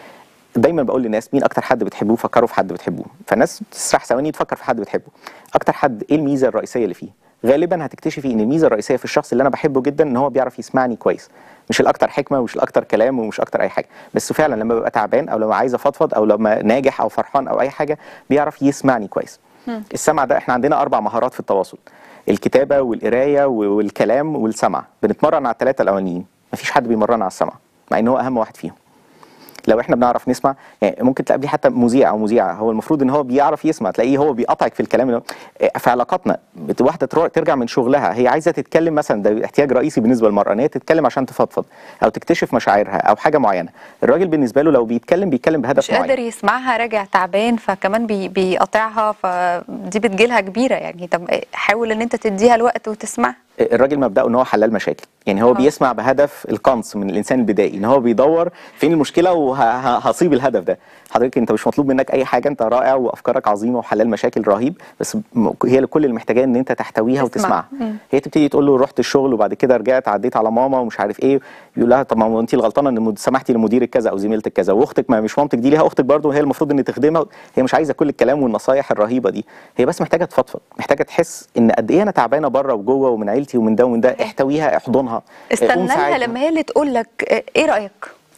دايما بقول للناس مين اكتر حد بتحبوه فكروا في حد بتحبوه فالناس تسرح ثواني تفكر في حد بتحبه اكتر حد ايه الميزه الرئيسيه اللي فيه غالبا هتكتشفي ان الميزه الرئيسيه في الشخص اللي انا بحبه جدا ان هو بيعرف يسمعني كويس مش الاكتر حكمه ومش الاكتر كلام ومش اكتر اي حاجه بس فعلا لما ببقى تعبان او لما عايز افضفض او لما ناجح او فرحان او اي حاجه بيعرف يسمعني كويس السمع ده احنا عندنا اربع مهارات في التواصل الكتابه والقرايه والكلام والسمع بنتمرن على الثلاثه الاولانيين مفيش حد بيمرنا على السمع مع ان هو اهم واحد فيهم لو احنا بنعرف نسمع يعني ممكن تقابلي حتى مذيع او مذيعه هو المفروض ان هو بيعرف يسمع تلاقيه هو بيقطعك في الكلام اللي هو- في علاقاتنا بت- واحده تروح ترجع من شغلها هي عايزه تتكلم مثلا ده احتياج رئيسي بالنسبه للمراه ان هي تتكلم عشان تفضفض او تكتشف مشاعرها او حاجه معينه الراجل بالنسبه له لو بيتكلم بيتكلم بهدف مش معين قادر يسمعها راجع تعبان فكمان بي بيقاطعها فدي بتجيلها كبيره يعني طب حاول ان انت تديها الوقت وتسمعها الراجل مبدأه ان هو حلال مشاكل يعني هو آه. بيسمع بهدف القنص من الانسان البدائي ان هو بيدور فين المشكله وهصيب الهدف ده حضرتك انت مش مطلوب منك اي حاجه انت رائع وافكارك عظيمه وحلال مشاكل رهيب بس م- هي كل اللي محتاجاه ان انت تحتويها تسمع. وتسمعها مم. هي تبتدي تقول له رحت الشغل وبعد كده رجعت عديت على ماما ومش عارف ايه يقول لها طب ما هو انت الغلطانه ان مد- سمحتي لمديرك كذا او زميلتك كذا واختك ما مش مامتك دي ليها اختك برضه وهي المفروض ان تخدمها هي مش عايزه كل الكلام والنصايح الرهيبه دي هي بس محتاجه تفضفض محتاجه تحس ان قد ايه انا تعبانه بره وجوه ومن عيلتي ومن ده ومن ده احتويها احضنها استنى قوم لها ساعدها. لما هي اللي تقول لك ايه رايك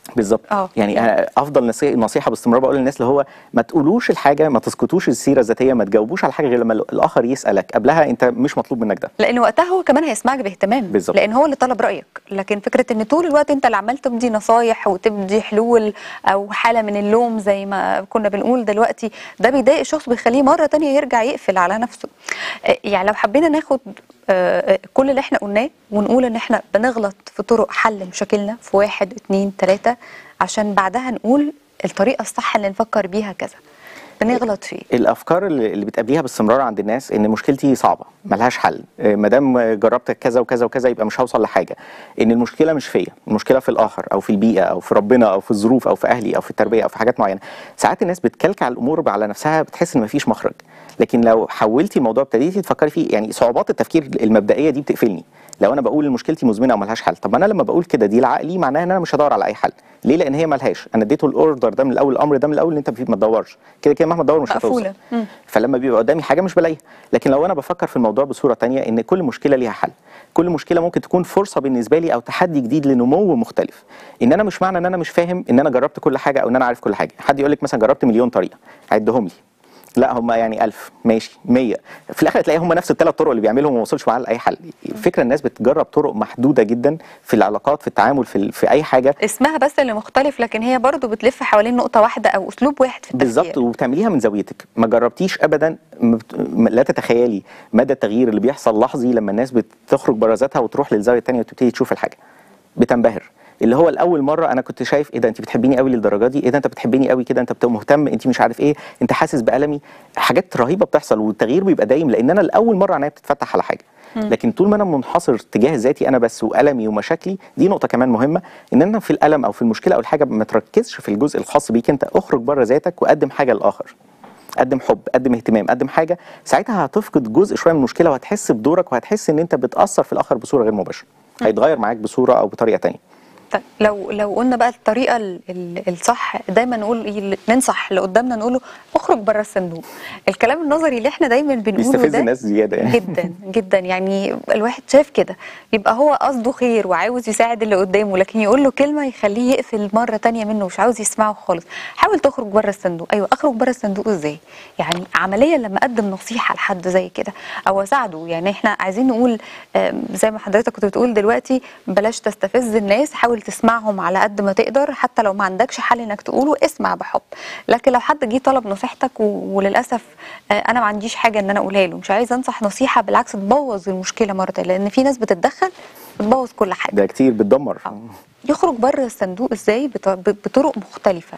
بالظبط اه. يعني انا افضل نصيحه نصيحه باستمرار بقول للناس اللي هو ما تقولوش الحاجه ما تسكتوش السيره الذاتيه ما تجاوبوش على حاجه غير لما الاخر يسالك قبلها انت مش مطلوب منك ده لان وقتها هو كمان هيسمعك باهتمام بالظبط. لان هو اللي طلب رايك لكن فكره ان طول الوقت انت اللي عمال تبدي نصايح وتبدي حلول او حاله من اللوم زي ما كنا بنقول دلوقتي ده بيضايق الشخص بيخليه مره تانية يرجع يقفل على نفسه آه، يعني لو حبينا ناخد آه، آه، كل اللي احنا قلناه ونقول ان احنا بنغلط في طرق حل مشاكلنا في واحد اتنين تلاته عشان بعدها نقول الطريقه الصح اللي نفكر بيها كذا بنغلط فيه الافكار اللي اللي بتقابليها باستمرار عند الناس ان مشكلتي صعبه ملهاش حل ما دام جربت كذا وكذا وكذا يبقى مش هوصل لحاجه ان المشكله مش فيا المشكله في الاخر او في البيئه او في ربنا او في الظروف او في اهلي او في التربيه او في حاجات معينه ساعات الناس بتكلكع الامور على نفسها بتحس ان مفيش مخرج لكن لو حولتي الموضوع ابتديتي تفكري فيه يعني صعوبات التفكير المبدئيه دي بتقفلني لو انا بقول إن مشكلتي مزمنه او ملهاش حل طب ما انا لما بقول كده دي لعقلي معناها ان انا مش هدور على اي حل ليه لان هي ملهاش انا اديته الاوردر ده من الاول الامر ده من الاول ان انت ما تدورش كده كده مهما تدور مش هتوصل مقفولة. مم. فلما بيبقى قدامي حاجه مش بلاقيها لكن لو انا بفكر في الموضوع بصوره تانية ان كل مشكله ليها حل كل مشكله ممكن تكون فرصه بالنسبه لي او تحدي جديد لنمو مختلف ان انا مش معنى ان انا مش فاهم ان انا جربت كل حاجه او ان انا عارف كل حاجه حد يقول لك مثلا جربت مليون طريقه عدهم لي لا هم يعني ألف ماشي 100 في الاخر تلاقي هم نفس الثلاث طرق اللي بيعملهم وما وصلش معاها لاي حل الفكره الناس بتجرب طرق محدوده جدا في العلاقات في التعامل في, في اي حاجه اسمها بس اللي مختلف لكن هي برضو بتلف حوالين نقطة واحدة أو أسلوب واحد في التفكير بالظبط وبتعمليها من زاويتك ما جربتيش ابدا ما بت- ما- لا تتخيلي مدى التغيير اللي بيحصل لحظي لما الناس بتخرج بره ذاتها وتروح للزاويه الثانيه وتبتدي تشوف الحاجه بتنبهر اللي هو الاول مره انا كنت شايف ايه ده انت بتحبيني قوي للدرجه دي ايه ده انت بتحبيني قوي كده انت بتبقى مهتم انت مش عارف ايه انت حاسس بالمي حاجات رهيبه بتحصل والتغيير بيبقى دايم لان انا الاول مره عينيا بتتفتح على حاجه لكن طول ما انا منحصر تجاه ذاتي انا بس والمي ومشاكلي دي نقطه كمان مهمه ان انا في الالم او في المشكله او الحاجه ما تركزش في الجزء الخاص بيك انت اخرج بره ذاتك وقدم حاجه للاخر قدم حب قدم اهتمام قدم حاجه ساعتها هتفقد جزء شويه من المشكله وهتحس بدورك وهتحس ان انت بتاثر في الاخر بصوره غير مباشره هيتغير معاك بصوره او بطريقه تانية طيب لو لو قلنا بقى الطريقة ال- ال- الصح دايما نقول إيه، ننصح اللي قدامنا نقول له اخرج بره الصندوق الكلام النظري اللي احنا دايما بنقوله بيستفز ده الناس زياده يعني جدا جدا يعني الواحد شايف كده يبقى هو قصده خير وعاوز يساعد اللي قدامه لكن يقول له كلمه يخليه يقفل مره تانية منه مش عاوز يسمعه خالص حاول تخرج بره الصندوق ايوه اخرج بره الصندوق ازاي يعني عمليا لما اقدم نصيحه لحد زي كده او اساعده يعني احنا عايزين نقول آم، زي ما حضرتك كنت بتقول دلوقتي بلاش تستفز الناس حاول تسمعهم على قد ما تقدر حتى لو ما عندكش حل انك تقوله اسمع بحب لكن لو حد جه طلب نصيحتك و- وللاسف آه، انا ما عنديش حاجه ان انا اقولها له مش عايزه انصح نصيحه بالعكس تبوظ المشكله مره تانية، لان في ناس بتتدخل بتبوظ كل حاجه ده كتير بتدمر يخرج بره الصندوق ازاي بط- ب- بطرق مختلفه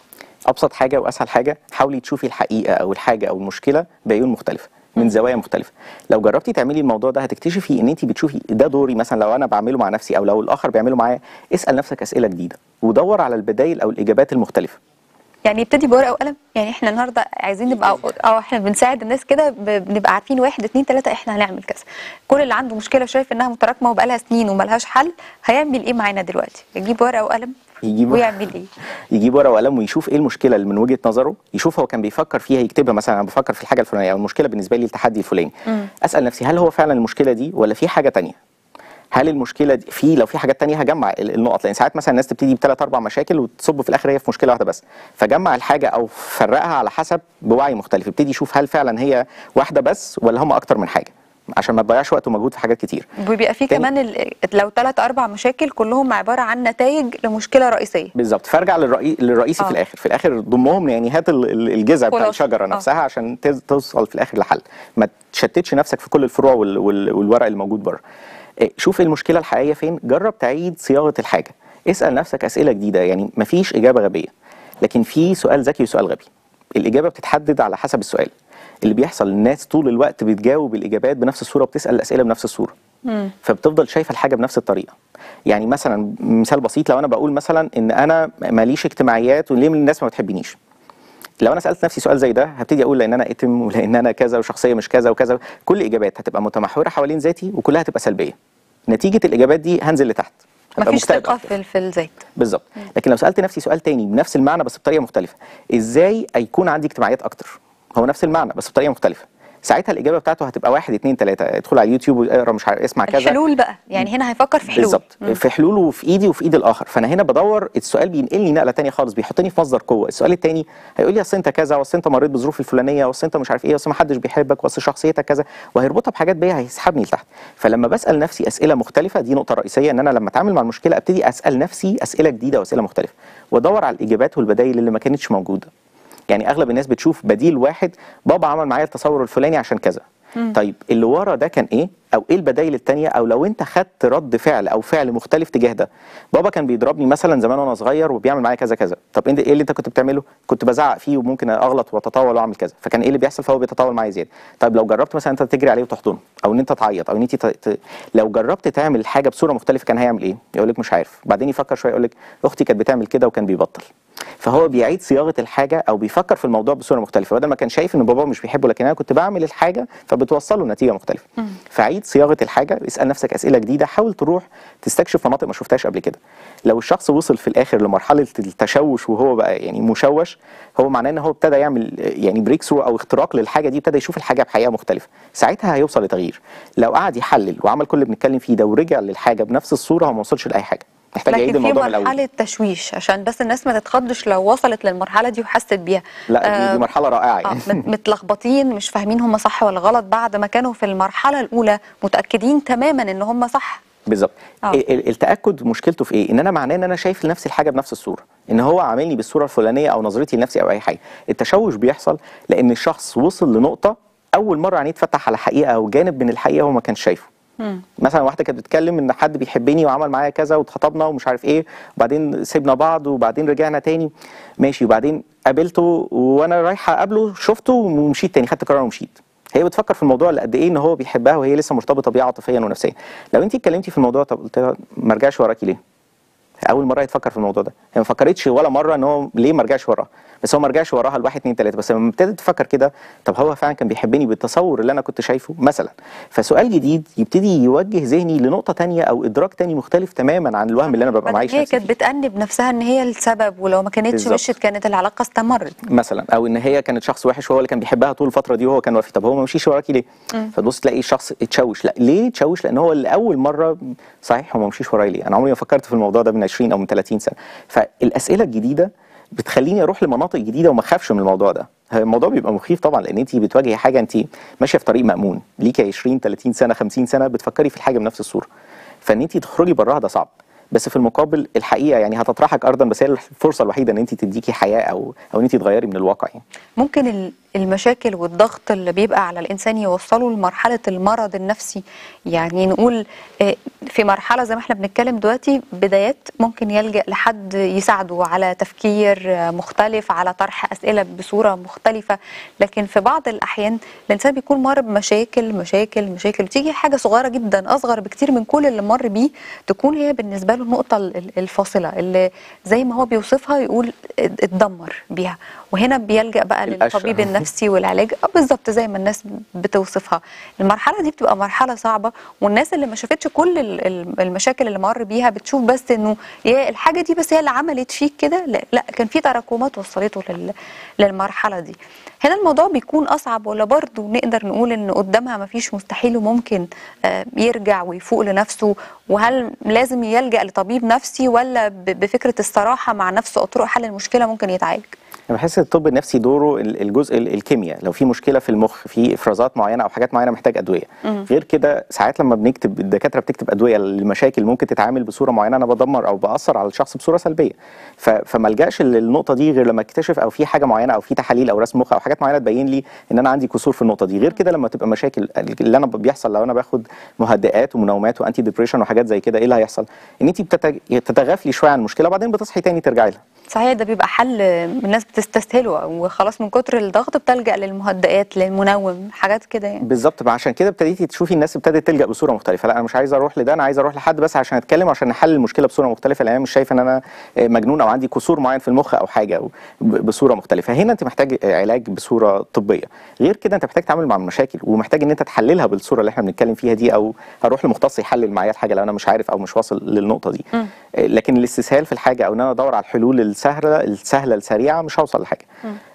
ابسط حاجه واسهل حاجه حاولي تشوفي الحقيقه او الحاجه او المشكله بعيون مختلفه من زوايا مختلفه لو جربتي تعملي الموضوع ده هتكتشفي ان انت بتشوفي ده دوري مثلا لو انا بعمله مع نفسي او لو الاخر بيعمله معايا اسال نفسك اسئله جديده ودور على البدايل او الاجابات المختلفه يعني يبتدي بورقه وقلم يعني احنا النهارده عايزين نبقى اه احنا بنساعد الناس كده ب- بنبقى عارفين واحد اتنين تلاته احنا هنعمل كذا كل اللي عنده مشكله شايف انها متراكمه وبقالها سنين وملهاش حل هيعمل ايه معانا دلوقتي يجيب ورقه وقلم يجيب ويعمل ايه يجيب ورقه وقلم ويشوف ايه المشكله اللي من وجهه نظره يشوف هو كان بيفكر فيها يكتبها مثلا انا بفكر في الحاجه الفلانيه او المشكله بالنسبه لي التحدي الفلاني اسال نفسي هل هو فعلا المشكله دي ولا في حاجه تانية هل المشكله دي في لو في حاجات تانية هجمع ال- النقط لان ساعات مثلا الناس تبتدي بثلاث اربع مشاكل وتصب في الاخر هي في مشكله واحده بس فجمع الحاجه او فرقها على حسب بوعي مختلف ابتدي يشوف هل فعلا هي واحده بس ولا هم اكتر من حاجه عشان ما تضيعش وقت ومجهود في حاجات كتير وبيبقى في تاني- كمان ال- لو ثلاث اربع مشاكل كلهم عباره عن نتائج لمشكله رئيسيه بالظبط فارجع للرئي... للرئيسي آه. في الاخر في الاخر ضمهم يعني هات ال- ال- الجذع بتاع خلاصة. الشجره آه. نفسها عشان تز- توصل في الاخر لحل ما تشتتش نفسك في كل الفروع وال... وال... والورق اللي موجود بره إيه، شوف المشكله الحقيقيه فين جرب تعيد صياغه الحاجه اسال نفسك اسئله جديده يعني مفيش اجابه غبيه لكن في سؤال ذكي وسؤال غبي الاجابه بتتحدد على حسب السؤال اللي بيحصل الناس طول الوقت بتجاوب الاجابات بنفس الصوره وبتسال الاسئله بنفس الصوره فبتفضل شايفه الحاجه بنفس الطريقه يعني مثلا مثال بسيط لو انا بقول مثلا ان انا ماليش اجتماعيات وليه من الناس ما بتحبنيش لو انا سالت نفسي سؤال زي ده هبتدي اقول لان انا اتم ولان انا كذا وشخصيه مش كذا وكذا كل اجابات هتبقى متمحوره حوالين ذاتي وكلها هتبقى سلبيه نتيجه الاجابات دي هنزل لتحت هبقى مفيش مكتئب ثقه أكتر. في في الذات بالظبط لكن لو سالت نفسي سؤال تاني بنفس المعنى بس بطريقه مختلفه ازاي يكون عندي اجتماعيات اكتر هو نفس المعنى بس بطريقه مختلفه ساعتها الاجابه بتاعته هتبقى واحد اتنين تلاته ادخل على اليوتيوب واقرا مش عارف اسمع كذا الحلول بقى يعني هنا هيفكر في حلول بالظبط مم. في حلوله في ايدي وفي ايد الاخر فانا هنا بدور السؤال بينقلني نقله تانية خالص بيحطني في مصدر قوه السؤال التاني هيقول لي اصل انت كذا اصل انت مريت بظروف الفلانيه اصل انت مش عارف ايه اصل ما حدش بيحبك واصل شخصيتك كذا وهيربطها بحاجات بيا هيسحبني لتحت فلما بسال نفسي اسئله مختلفه دي نقطه رئيسيه ان انا لما اتعامل مع المشكله ابتدي اسال نفسي اسئله جديده واسئله مختلفه وادور على الاجابات والبدائل اللي ما كانتش موجوده يعني اغلب الناس بتشوف بديل واحد بابا عمل معايا التصور الفلاني عشان كذا طيب اللي ورا ده كان ايه او ايه البدائل التانية او لو انت خدت رد فعل او فعل مختلف تجاه ده بابا كان بيضربني مثلا زمان وانا صغير وبيعمل معايا كذا كذا طب انت ايه اللي انت كنت بتعمله كنت بزعق فيه وممكن اغلط واتطاول واعمل كذا فكان ايه اللي بيحصل فهو بيتطاول معايا زياده طيب لو جربت مثلا انت تجري عليه وتحضنه او ان انت تعيط او ان انت ت... ت... لو جربت تعمل حاجه بصوره مختلفه كان هيعمل ايه يقول لك مش عارف بعدين يفكر شويه يقول لك اختي كانت بتعمل كده وكان بيبطل فهو بيعيد صياغه الحاجه او بيفكر في الموضوع بصوره مختلفه بدل ما كان شايف ان باباه مش بيحبه لكن انا كنت بعمل الحاجه فبتوصله نتيجه مختلفه فعيد صياغه الحاجه اسال نفسك اسئله جديده حاول تروح تستكشف مناطق ما شفتهاش قبل كده لو الشخص وصل في الاخر لمرحله التشوش وهو بقى يعني مشوش هو معناه ان هو ابتدى يعمل يعني بريك ثرو او اختراق للحاجه دي ابتدى يشوف الحاجه بحقيقه مختلفه ساعتها هيوصل لتغيير لو قعد يحلل وعمل كل اللي بنتكلم فيه ده ورجع للحاجه بنفس الصوره هو ما وصلش لاي حاجه محتاج يعيد لكن في الموضوع من الاول مرحله تشويش عشان بس الناس ما تتخضش لو وصلت للمرحله دي وحست بيها لا دي, آه، دي مرحله رائعه آه، يعني مت- متلخبطين مش فاهمين هم صح ولا غلط بعد ما كانوا في المرحله الاولى متاكدين تماما ان هم صح بالظبط آه. ال- ال- التاكد مشكلته في ايه ان انا معناه ان انا شايف لنفسي الحاجه بنفس الصوره ان هو عاملني بالصوره الفلانيه او نظرتي لنفسي او اي حاجه التشوش بيحصل لان الشخص وصل لنقطه اول مره عينيه تفتح على حقيقه او جانب من الحقيقه هو ما كانش شايفه مثلا واحده كانت بتتكلم ان حد بيحبني وعمل معايا كذا واتخطبنا ومش عارف ايه وبعدين سيبنا بعض وبعدين رجعنا تاني ماشي وبعدين قابلته وانا رايحه اقابله شفته ومشيت تاني خدت قرار ومشيت هي بتفكر في الموضوع اللي قد ايه ان هو بيحبها وهي لسه مرتبطه بيه عاطفيا ونفسيا لو انت اتكلمتي في الموضوع طب قلت لها ما رجعش وراكي ليه اول مره يتفكر في الموضوع ده هي ما فكرتش ولا مره ان هو ليه ما رجعش وراها بس هو ما رجعش وراها لواحد اتنين تلاته بس لما ابتدت تفكر كده طب هو فعلا كان بيحبني بالتصور اللي انا كنت شايفه مثلا فسؤال جديد يبتدي يوجه ذهني لنقطه تانية او ادراك تاني مختلف تماما عن الوهم اللي انا ببقى بعدين معايش هي نفسي كانت فيه. بتأنب نفسها ان هي السبب ولو ما كانتش بالظبط. مشيت كانت العلاقه استمرت مثلا او ان هي كانت شخص وحش وهو اللي كان بيحبها طول الفتره دي وهو كان وافي طب هو ما مشيش وراكي ليه فتبص تلاقي الشخص اتشوش لا ليه اتشوش لان هو اللي اول مره صحيح هو ما مشيش ورايا ليه انا عمري ما فكرت في الموضوع ده من 20 او من 30 سنه فالاسئله الجديده بتخليني اروح لمناطق جديده وما اخافش من الموضوع ده الموضوع بيبقى مخيف طبعا لان انت بتواجهي حاجه انت ماشيه في طريق مامون ليكي 20 30 سنه 50 سنه بتفكري في الحاجه بنفس الصوره فان انت تخرجي براها ده صعب بس في المقابل الحقيقه يعني هتطرحك ارضا بس هي الفرصه الوحيده ان انت تديكي حياه او او ان انت تغيري من الواقع يعني ممكن ال- المشاكل والضغط اللي بيبقى على الانسان يوصله لمرحله المرض النفسي يعني نقول آه، في مرحله زي ما احنا بنتكلم دلوقتي بدايات ممكن يلجا لحد يساعده على تفكير آه، مختلف على طرح اسئله بصوره مختلفه لكن في بعض الاحيان الانسان بيكون مر بمشاكل مشاكل مشاكل وتيجي حاجه صغيره جدا اصغر بكتير من كل اللي مر بيه تكون هي بالنسبه له النقطه ال- ال- الفاصله اللي زي ما هو بيوصفها يقول ات- اتدمر بيها وهنا بيلجا بقى القشة. للطبيب النفسي والعلاج آه بالظبط زي ما الناس بتوصفها المرحله دي بتبقى مرحله صعبه والناس اللي ما شافتش كل ال- ال- المشاكل اللي مر بيها بتشوف بس انه يا الحاجه دي بس هي اللي عملت فيك كده لا, لا كان في تراكمات وصلته لل للمرحله دي هنا الموضوع بيكون اصعب ولا برضه نقدر نقول ان قدامها ما فيش مستحيل وممكن آه، يرجع ويفوق لنفسه وهل لازم يلجا لطبيب نفسي ولا ب- بفكره الصراحه مع نفسه او طرق حل المشكله ممكن يتعالج انا بحس الطب النفسي دوره ال- الجزء ال- الكيمياء لو في مشكله في المخ في افرازات معينه او حاجات معينه محتاج ادويه غير كده ساعات لما بنكتب الدكاتره بتكتب ادويه لمشاكل ممكن تتعامل بصوره معينه انا بدمر او باثر على الشخص بصوره سلبيه ف- فما الجاش للنقطه دي غير لما اكتشف او في حاجه معينه او في تحاليل او رسم مخ او حاجات معينه تبين لي ان انا عندي كسور في النقطه دي غير كده لما تبقى مشاكل اللي انا بيحصل لو انا باخد مهدئات ومنومات وانتي ديبريشن وحاجات زي كده ايه اللي هيحصل ان انت بتتج- تتغافلي شويه عن المشكله وبعدين بتصحي تاني ترجعي لها صحيح ده بيبقى حل الناس بتستسهله وخلاص من كتر الضغط بتلجأ للمهدئات للمنوم حاجات كده يعني بالظبط بقى عشان كده ابتديتي تشوفي الناس ابتدت تلجا بصوره مختلفه لا انا مش عايز اروح لده انا عايز اروح لحد بس عشان اتكلم عشان نحل المشكله بصوره مختلفه لان انا مش شايف ان انا مجنون او عندي كسور معين في المخ او حاجه أو ب- بصوره مختلفه هنا انت محتاج علاج بصوره طبيه غير كده انت محتاج تتعامل مع المشاكل ومحتاج ان انت تحللها بالصوره اللي احنا بنتكلم فيها دي او اروح لمختص يحلل معايا الحاجه لو انا مش عارف او مش واصل للنقطه دي لكن الاستسهال في الحاجه او ان انا ادور على الحلول السهله السهله السريعه مش هوصل لحاجه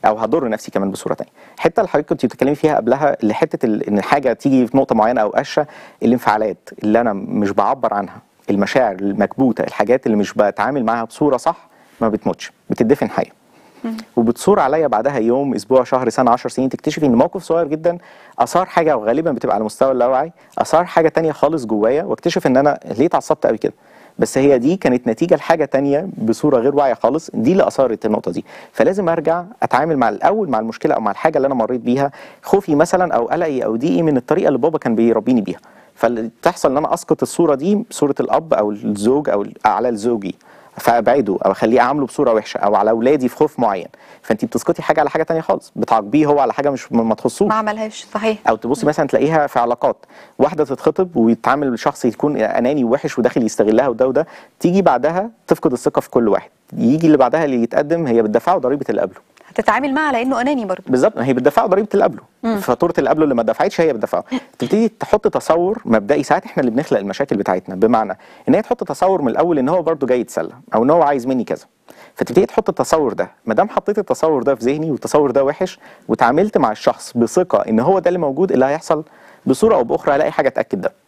او هضر نفسي كمان بصوره تانية الحته اللي حضرتك كنت بتتكلمي فيها قبلها اللي حته ال- ان حاجه تيجي في نقطه معينه او قشه الانفعالات اللي انا مش بعبر عنها المشاعر المكبوته الحاجات اللي مش بتعامل معاها بصوره صح ما بتموتش بتدفن حيه وبتصور عليا بعدها يوم اسبوع شهر سنه 10 سنين تكتشفي ان موقف صغير جدا اثار حاجه وغالبا بتبقى على مستوى اللاوعي اثار حاجه تانية خالص جوايا واكتشف ان انا ليه اتعصبت قوي كده بس هي دي كانت نتيجه لحاجه تانية بصوره غير واعيه خالص دي اللي اثارت النقطه دي فلازم ارجع اتعامل مع الاول مع المشكله او مع الحاجه اللي انا مريت بيها خوفي مثلا او قلقي او ضيقي من الطريقه اللي بابا كان بيربيني بيها فتحصل ان انا اسقط الصوره دي صوره الاب او الزوج او على الزوجي فابعده او اخليه اعامله بصوره وحشه او على اولادي في خوف معين فانت بتسقطي حاجه على حاجه تانية خالص بتعاقبيه هو على حاجه مش ما تخصوش ما عملهاش صحيح او تبصي مثلا تلاقيها في علاقات واحده تتخطب ويتعامل شخص يكون اناني ووحش وداخل يستغلها وده وده تيجي بعدها تفقد الثقه في كل واحد يجي اللي بعدها اللي يتقدم هي بتدفعه ضريبه اللي قبله هتتعامل معاه على انه اناني برضه بالظبط ما هي بتدفعه ضريبه اللي قبله فاتوره اللي قبله اللي ما دفعتش هي بتدفعه تبتدي تحط تصور مبدئي ساعات احنا اللي بنخلق المشاكل بتاعتنا بمعنى ان هي تحط تصور من الاول ان هو برضه جاي يتسلى او ان هو عايز مني كذا فتبتدي تحط التصور ده ما دام حطيت التصور ده في ذهني والتصور ده وحش وتعاملت مع الشخص بثقه ان هو ده اللي موجود اللي هيحصل بصوره او باخرى هلاقي حاجه تاكد ده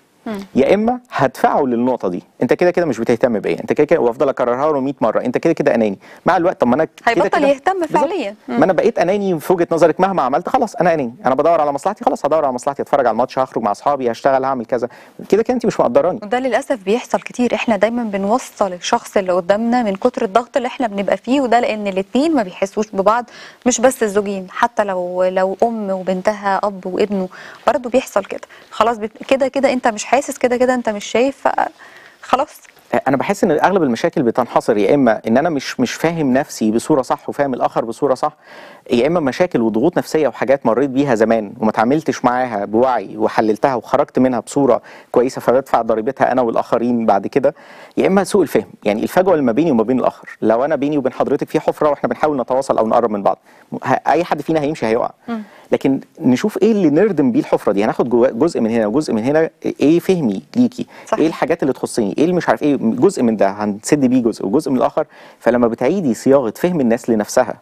يا اما هدفعه للنقطه دي انت كده كده مش بتهتم بيا انت كده كده وافضل اكررها له 100 مره انت كده كده اناني مع الوقت طب ما انا كده هيبطل كده يهتم بالظبط. فعليا. مم. ما انا بقيت اناني في وجهه نظرك مهما عملت خلاص انا اناني انا بدور على مصلحتي خلاص هدور على مصلحتي اتفرج على الماتش هخرج مع اصحابي هشتغل هعمل كذا كده كده انت مش مقدراني وده للاسف بيحصل كتير احنا دايما بنوصل الشخص اللي قدامنا من كتر الضغط اللي احنا بنبقى فيه وده لان الاتنين ما بيحسوش ببعض مش بس الزوجين حتى لو لو ام وبنتها اب وابنه برضه بيحصل كده خلاص بت- كده كده انت مش حاسس كده كده انت مش شايف ف- خلاص انا بحس ان اغلب المشاكل بتنحصر يا اما ان انا مش مش فاهم نفسي بصوره صح وفاهم الاخر بصوره صح يا اما مشاكل وضغوط نفسيه وحاجات مريت بيها زمان وما تعاملتش معاها بوعي وحللتها وخرجت منها بصوره كويسه فبدفع ضريبتها انا والاخرين بعد كده يا اما سوء الفهم يعني الفجوه اللي ما بيني وما بين الاخر لو انا بيني وبين حضرتك في حفره واحنا بنحاول نتواصل او نقرب من بعض ه- اي حد فينا هيمشي هيقع لكن نشوف ايه اللي نردم بيه الحفره دي هناخد جوا- جزء من هنا وجزء من هنا ايه فهمي ليكي صحيح. ايه الحاجات اللي تخصني ايه اللي مش عارف ايه جزء من ده هنسد بيه جزء وجزء من الاخر فلما بتعيدي صياغه فهم الناس لنفسها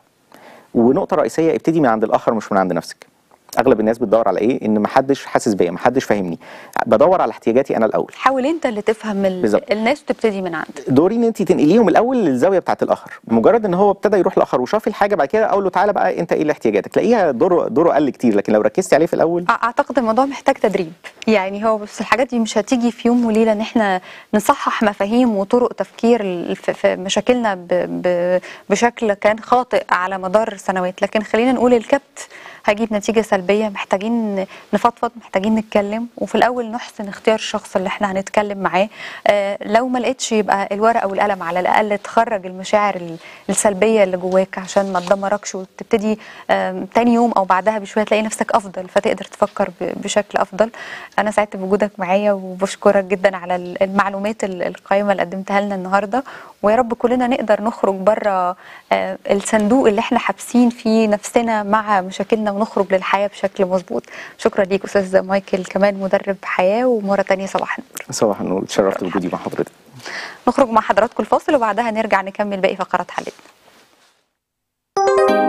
ونقطه رئيسيه ابتدي من عند الاخر مش من عند نفسك اغلب الناس بتدور على ايه ان محدش حاسس بيا محدش فاهمني بدور على احتياجاتي انا الاول حاول انت اللي تفهم ال- بالظبط. الناس وتبتدي من عند دوري ان انت تنقليهم الاول للزاويه بتاعت الاخر مجرد ان هو ابتدى يروح الاخر وشاف الحاجه بعد كده اقول له تعالى بقى انت ايه اللي احتياجاتك تلاقيها دوره دوره قل كتير لكن لو ركزتي عليه في الاول أع- اعتقد الموضوع محتاج تدريب يعني هو بس الحاجات دي مش هتيجي في يوم وليله ان احنا نصحح مفاهيم وطرق تفكير ال- في في مشاكلنا ب ب بشكل كان خاطئ على مدار سنوات لكن خلينا نقول الكبت هيجيب نتيجة سلبية محتاجين نفضفض محتاجين نتكلم وفي الأول نحسن اختيار الشخص اللي احنا هنتكلم معاه آه لو ما لقيتش يبقى الورقة والقلم على الأقل تخرج المشاعر ال- السلبية اللي جواك عشان ما تدمركش وتبتدي آم، تاني يوم أو بعدها بشوية تلاقي نفسك أفضل فتقدر تفكر ب- بشكل أفضل أنا سعدت بوجودك معايا وبشكرك جدا على ال- المعلومات ال- القيمة اللي قدمتها لنا النهاردة ويا رب كلنا نقدر نخرج بره آه، الصندوق اللي احنا حابسين فيه نفسنا مع مشاكلنا ونخرج للحياة بشكل مظبوط شكرا ليك أستاذ مايكل كمان مدرب حياة ومرة تانية صباح النور صباح النور اتشرفت بوجودي مع حضرتك نخرج مع حضراتكم الفاصل وبعدها نرجع نكمل باقي فقرات حلقتنا